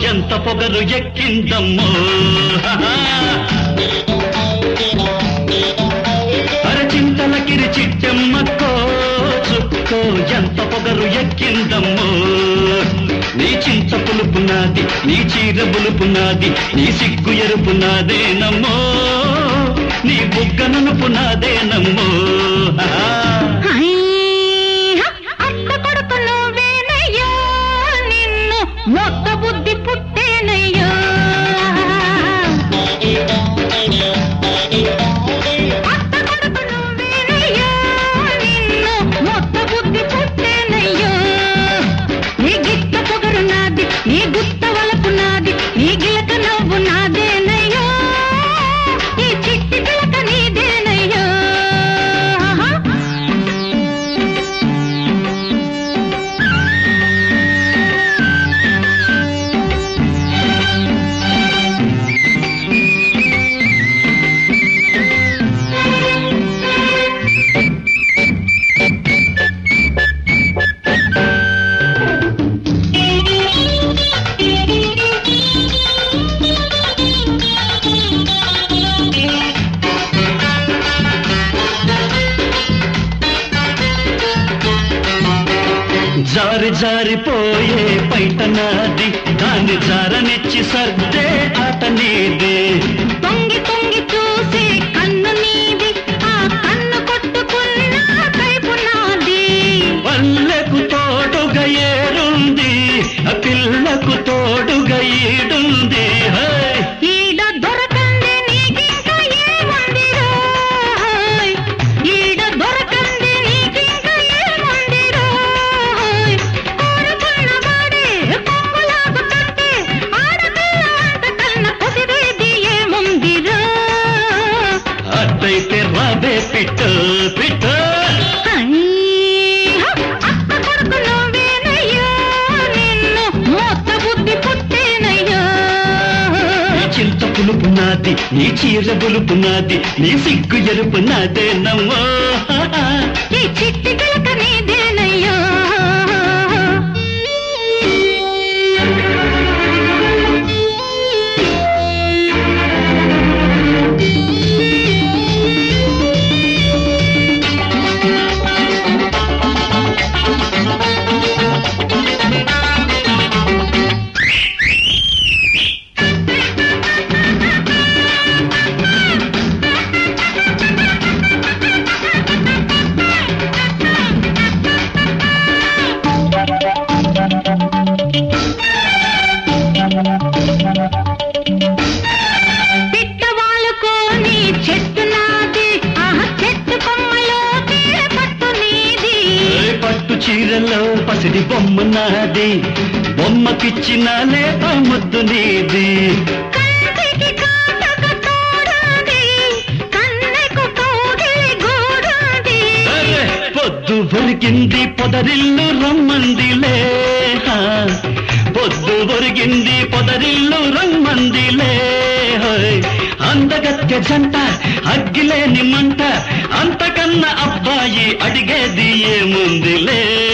ఎంత పొగరు ఎక్కిందమ్మో అరచింతలకిరి చిట్టెమ్మక్కో చుక్కో ఎంత పొగరు ఎక్కిందమ్మో నీ చింత పులుపు నాది నీ చీర బులుపు నాది నీ సిగ్గు ఎరుపు నాదేనమ్మో నీ బుగ్గ నలుపు నాదేనమ్మో అత్త కొడుకు నువ్వేనయ్యా నిన్ను మొక్క బుద్ధి పుట్టేనయ్యా అత్త కొడుకు నువ్వేనయ్యా నిన్ను మొక్క బుద్ధి పుట్టేనయ్యా నీ గిత్త పొగరు నాది నీ గుత్త వలపు నాది నీ గిలక నవ్వు నాదేనయ్యా ఈ చిట్టి పిలక నీదేనయ్యా జారి జారిపోయే పైట నాది దాన్ని జారనిచ్చి సర్దే ఆట నీదే తొంగి తొంగి చూసే కన్ను నీది ఆ కన్ను కొట్టుకున్న కైపు నాది పల్లెకు తోడుగా ఏరుంది ఆ పిల్లకు తోడుగా ఈడుంది హై! ఈడ దొరకంది నీకింక ఏముందిరో ఈడ దొరకంది నీకింక ఏముందిరో కోరుకున్న వాడే కొంగులాగు తట్టే ఆడపిల్ల అంత కన్న కుదిరేది ఏముందిరో అట్టయితే రాబే పిట్ట పిట్ట అత్త కొడుకు నువ్వేనయ్యా నిన్ను మోత బుద్ధి పుట్టేనయ్యా నీ చింత పులుపు నాది నీ చీర బులుపు నాది నీ సిగ్గు ఎరుపు నాదేనమ్మో ఈ చిట్టి పిలక నీదేనయ్యా పిట్ట వాళ్ళకోని చెట్టు నాది ఆ చెట్టు కొమ్మలో తీర పట్టు నీది ఏ పట్టు చీరలో పసిడి బొమ్మ నాది బొమ్మకిచ్చిన లేత ముద్దు నీది కంటికి కాటుక తోడుంది కన్నెకు కోగిలి గూడుంది అరే, పొద్దు ఒరిగింది పొదరిల్లు రమ్మందిలే హా. పొద్దు ఒరిగింది పొదరిల్లు రమ్మందిలే హోయ్. అందగత్తె జంట అగ్గిలేని మంట అంతకన్నా అబ్బాయి అడిగేది ఏముందిలే